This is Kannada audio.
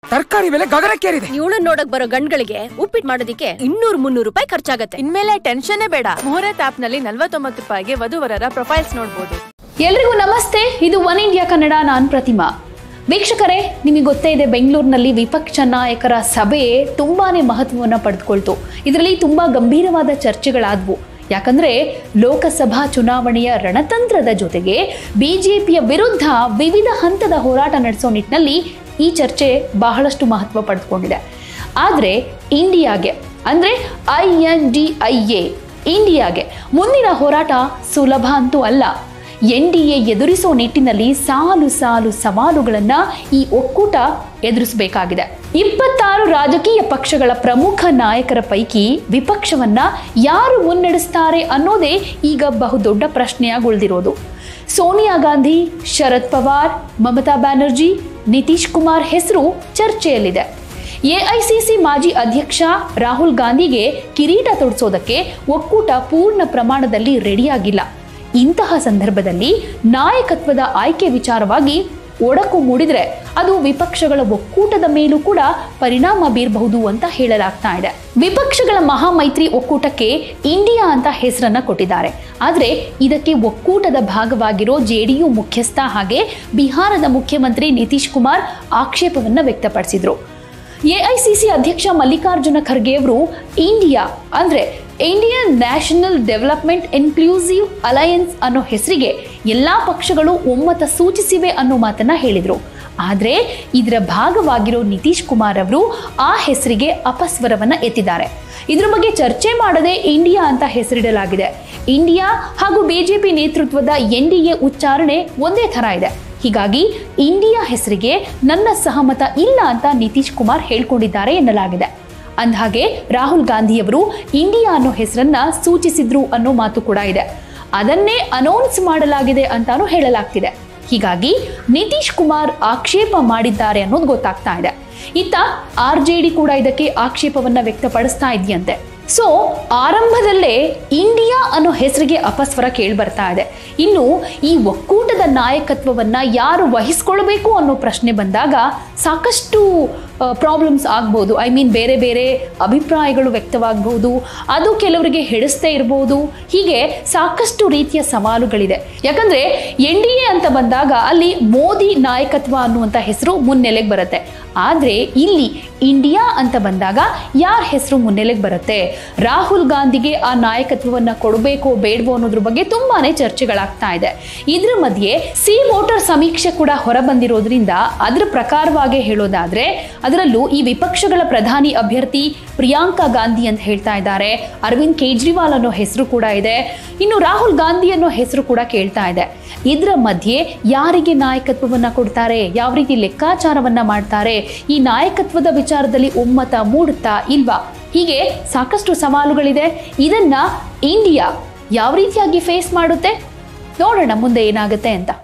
ತರಕಾರಿ ಬೆಲೆ ಗಗನಕ್ಕೇರಿದೆ ಇವಳು ನೋಡಕ್ ಬರೋ ಗಂಡ್ಗಳಿಗೆ ಉಪ್ಪಿಟ್ಟು ಮಾಡೋದಿಕ್ಕೆ ಇನ್ನೂರ್ ಮುನ್ನೂರು ರೂಪಾಯಿ ಖರ್ಚಾಗತ್ತೆ ಇನ್ಮೇಲೆ ಟೆನ್ಷನ್ನೇ ಬೇಡ ಮುಹೂರ್ತ್ ಆಪ್ ನಲ್ಲಿ ನಲ್ವತ್ತೊಂಬತ್ತು ರೂಪಾಯಿಗೆ ವಧುವರರ ಪ್ರೊಫೈಲ್ಸ್ ನೋಡಬಹುದು ಎಲ್ರಿಗೂ ನಮಸ್ತೆ ಇದು ಒನ್ ಇಂಡಿಯಾ ಕನ್ನಡ ನಾನು ಪ್ರತಿಮಾ ವೀಕ್ಷಕರೇ ನಿಮಗೆ ಗೊತ್ತೇ ಇದೆ ಬೆಂಗಳೂರಿನಲ್ಲಿ ವಿಪಕ್ಷ ನಾಯಕರ ಸಭೆ ತುಂಬಾನೇ ಮಹತ್ವವನ್ನು ಪಡೆದುಕೊಳ್ತು ಇದರಲ್ಲಿ ತುಂಬಾ ಗಂಭೀರವಾದ ಚರ್ಚೆಗಳಾದವು ಯಾಕಂದ್ರೆ ಲೋಕಸಭಾ ಚುನಾವಣೆಯ ರಣತಂತ್ರದ ಜೊತೆಗೆ ಬಿಜೆಪಿಯ ವಿರುದ್ಧ ವಿವಿಧ ಹಂತದ ಹೋರಾಟ ನಡೆಸೋ ನಿಟ್ಟಿನಲ್ಲಿ ಈ ಚರ್ಚೆ ಬಹಳಷ್ಟು ಮಹತ್ವ ಪಡೆದುಕೊಂಡಿದೆ ಆದರೆ ಇಂಡಿಯಾಗೆ ಅಂದರೆ I N D I A ಇಂಡಿಯಾಗೆ ಮುಂದಿನ ಹೋರಾಟ ಸುಲಭ ಅಂತೂ ಅಲ್ಲ ಎನ್ ಡಿ ಎ ಎದುರಿಸೋ ನಿಟ್ಟಿನಲ್ಲಿ ಸಾಲು ಸಾಲು ಸವಾಲುಗಳನ್ನ ಈ ಒಕ್ಕೂಟ ಎದುರಿಸಬೇಕಾಗಿದೆ ಇಪ್ಪತ್ತಾರು ರಾಜಕೀಯ ಪಕ್ಷಗಳ ಪ್ರಮುಖ ನಾಯಕರ ಪೈಕಿ ವಿಪಕ್ಷವನ್ನ ಯಾರು ಮುನ್ನಡೆಸ್ತಾರೆ ಅನ್ನೋದೇ ಈಗ ಬಹುದೊಡ್ಡ ಪ್ರಶ್ನೆಯಾಗಿ ಉಳಿದಿರೋದು ಸೋನಿಯಾ ಗಾಂಧಿ ಶರದ್ ಪವಾರ್ ಮಮತಾ ಬ್ಯಾನರ್ಜಿ ನಿತೀಶ್ ಕುಮಾರ್ ಹೆಸರು ಚರ್ಚೆಯಲ್ಲಿದೆ ಎಐಸಿಸಿ ಮಾಜಿ ಅಧ್ಯಕ್ಷ ರಾಹುಲ್ ಗಾಂಧಿಗೆ ಕಿರೀಟ ತೊಡಿಸೋದಕ್ಕೆ ಒಕ್ಕೂಟ ಪೂರ್ಣ ಪ್ರಮಾಣದಲ್ಲಿ ರೆಡಿಯಾಗಿಲ್ಲ ಇಂತಹ ಸಂದರ್ಭದಲ್ಲಿ ನಾಯಕತ್ವದ ಆಯ್ಕೆ ವಿಚಾರವಾಗಿ ಒಡಕು ಮೂಡಿದ್ರೆ ಅದು ವಿಪಕ್ಷಗಳ ಒಕ್ಕೂಟದ ಮೇಲೂ ಕೂಡ ಪರಿಣಾಮ ಬೀರಬಹುದು ಅಂತ ಹೇಳಲಾಗ್ತಾ ಇದೆ ವಿಪಕ್ಷಗಳ ಮಹಾಮೈತ್ರಿ ಒಕ್ಕೂಟಕ್ಕೆ ಇಂಡಿಯಾ ಅಂತ ಹೆಸರನ್ನ ಕೊಟ್ಟಿದ್ದಾರೆ ಆದ್ರೆ ಇದಕ್ಕೆ ಒಕ್ಕೂಟದ ಭಾಗವಾಗಿರೋ ಜೆಡಿಯು ಮುಖ್ಯಸ್ಥ ಹಾಗೆ ಬಿಹಾರದ ಮುಖ್ಯಮಂತ್ರಿ ನಿತೀಶ್ ಕುಮಾರ್ ಆಕ್ಷೇಪವನ್ನ ವ್ಯಕ್ತಪಡಿಸಿದ್ರು ಎಐಸಿಸಿ ಅಧ್ಯಕ್ಷ ಮಲ್ಲಿಕಾರ್ಜುನ ಖರ್ಗೆ ಅವರು ಇಂಡಿಯಾ ಅಂದ್ರೆ Indian national development inclusive alliance ಅನ್ನೋ ಹೆಸರಿಗೆ ಎಲ್ಲಾ ಪಕ್ಷಗಳು ಒಮ್ಮತ ಸೂಚಿಸಿವೆ ಅನ್ನೋ ಮಾತನ್ನ ಹೇಳಿದ್ರು ಆದ್ರೆ ಇದರ ಭಾಗವಾಗಿರೋ ನಿತೀಶ್ ಕುಮಾರ್ ಅವರು ಆ ಹೆಸರಿಗೆ ಅಪಸ್ವರವನ್ನ ಎತ್ತಿದ್ದಾರೆ ಇದ್ರ ಬಗ್ಗೆ ಚರ್ಚೆ ಮಾಡದೆ ಇಂಡಿಯಾ ಅಂತ ಹೆಸರಿಡಲಾಗಿದೆ ಇಂಡಿಯಾ ಹಾಗೂ ಬಿಜೆಪಿ ನೇತೃತ್ವದ ಎನ್ ಡಿ ಎ ಉಚ್ಚಾರಣೆ ಒಂದೇ ಥರ ಇದೆ ಹೀಗಾಗಿ ಇಂಡಿಯಾ ಹೆಸರಿಗೆ ನನ್ನ ಸಹಮತ ಇಲ್ಲ ಅಂತ ನಿತೀಶ್ ಕುಮಾರ್ ಹೇಳ್ಕೊಂಡಿದ್ದಾರೆ ಎನ್ನಲಾಗಿದೆ ಅಂದಹಾಗೆ ರಾಹುಲ್ ಗಾಂಧಿಯವರು ಇಂಡಿಯಾ ಅನ್ನೋ ಹೆಸರನ್ನ ಸೂಚಿಸಿದ್ರು ಅನ್ನೋ ಮಾತು ಕೂಡ ಇದೆ ಅದನ್ನೇ ಅನೌನ್ಸ್ ಮಾಡಲಾಗಿದೆ ಅಂತಾನೂ ಹೇಳಲಾಗ್ತಿದೆ ಹೀಗಾಗಿ ನಿತೀಶ್ ಕುಮಾರ್ ಆಕ್ಷೇಪ ಮಾಡಿದ್ದಾರೆ ಅನ್ನೋದು ಗೊತ್ತಾಗ್ತಾ ಇದೆ ಇತ್ತ ಆರ್ ಜೆ ಡಿ ಕೂಡ ಇದಕ್ಕೆ ಆಕ್ಷೇಪವನ್ನ ವ್ಯಕ್ತಪಡಿಸ್ತಾ ಇದೆಯಂತೆ ಸೊ ಆರಂಭದಲ್ಲೇ ಇಂಡಿಯಾ ಅನ್ನೋ ಹೆಸರಿಗೆ ಅಪಸ್ವರ ಕೇಳಿ ಬರ್ತಾ ಇದೆ ಇನ್ನು ಈ ಒಕ್ಕೂಟದ ನಾಯಕತ್ವವನ್ನ ಯಾರು ವಹಿಸ್ಕೊಳ್ಬೇಕು ಅನ್ನೋ ಪ್ರಶ್ನೆ ಬಂದಾಗ ಸಾಕಷ್ಟು ಪ್ರಾಬ್ಲಮ್ಸ್ ಆಗ್ಬೋದು ಐ ಮೀನ್ ಬೇರೆ ಬೇರೆ ಅಭಿಪ್ರಾಯಗಳು ವ್ಯಕ್ತವಾಗಬಹುದು ಅದು ಕೆಲವರಿಗೆ ಹಿಡಿಸ್ತೇ ಇರಬಹುದು ಹೀಗೆ ಸಾಕಷ್ಟು ರೀತಿಯ ಸವಾಲುಗಳಿದೆ ಯಾಕಂದ್ರೆ ಎನ್ ಡಿ ಎ ಅಂತ ಬಂದಾಗ ಅಲ್ಲಿ ಮೋದಿ ನಾಯಕತ್ವ ಅನ್ನುವಂಥ ಹೆಸರು ಮುನ್ನೆಲೆಗೆ ಬರುತ್ತೆ ಆದರೆ ಇಲ್ಲಿ ಇಂಡಿಯಾ ಅಂತ ಬಂದಾಗ ಯಾರ ಹೆಸರು ಮುನ್ನೆಲೆಗೆ ಬರುತ್ತೆ ರಾಹುಲ್ ಗಾಂಧಿಗೆ ಆ ನಾಯಕತ್ವವನ್ನ ಕೊಡಬೇಕೋ ಬೇಡವೋ ಅನ್ನೋದ್ರ ಬಗ್ಗೆ ತುಂಬಾನೇ ಚರ್ಚೆಗಳಾಗ್ತಾ ಇದೆ ಇದ್ರ ಮಧ್ಯೆ ಸಿ ವೋಟರ್ ಸಮೀಕ್ಷೆ ಕೂಡ ಹೊರಬಂದಿರೋದ್ರಿಂದ ಅದ್ರ ಪ್ರಕಾರವಾಗಿ ಹೇಳೋದಾದ್ರೆ ಅದರಲ್ಲೂ ಈ ವಿಪಕ್ಷಗಳ ಪ್ರಧಾನಿ ಅಭ್ಯರ್ಥಿ ಪ್ರಿಯಾಂಕಾ ಗಾಂಧಿ ಅಂತ ಹೇಳ್ತಾ ಇದ್ದಾರೆ ಅರವಿಂದ್ ಕೇಜ್ರಿವಾಲ್ ಅನ್ನೋ ಹೆಸರು ಕೂಡ ಇದೆ ಇನ್ನು ರಾಹುಲ್ ಗಾಂಧಿ ಅನ್ನೋ ಹೆಸರು ಕೂಡ ಕೇಳ್ತಾ ಇದೆ ಇದರ ಮಧ್ಯೆ ಯಾರಿಗೆ ನಾಯಕತ್ವವನ್ನ ಕೊಡ್ತಾರೆ ಯಾವ ರೀತಿ ಲೆಕ್ಕಾಚಾರವನ್ನ ಮಾಡ್ತಾರೆ ಈ ನಾಯಕತ್ವದ ವಿಚಾರದಲ್ಲಿ ಒಮ್ಮತ ಮೂಡುತ್ತಾ ಇಲ್ವಾ ಹೀಗೆ ಸಾಕಷ್ಟು ಸವಾಲುಗಳಿದೆ ಇದನ್ನ ಇಂಡಿಯಾ ಯಾವ ರೀತಿಯಾಗಿ ಫೇಸ್ ಮಾಡುತ್ತೆ ನೋಡೋಣ ಮುಂದೆ ಏನಾಗುತ್ತೆ ಅಂತ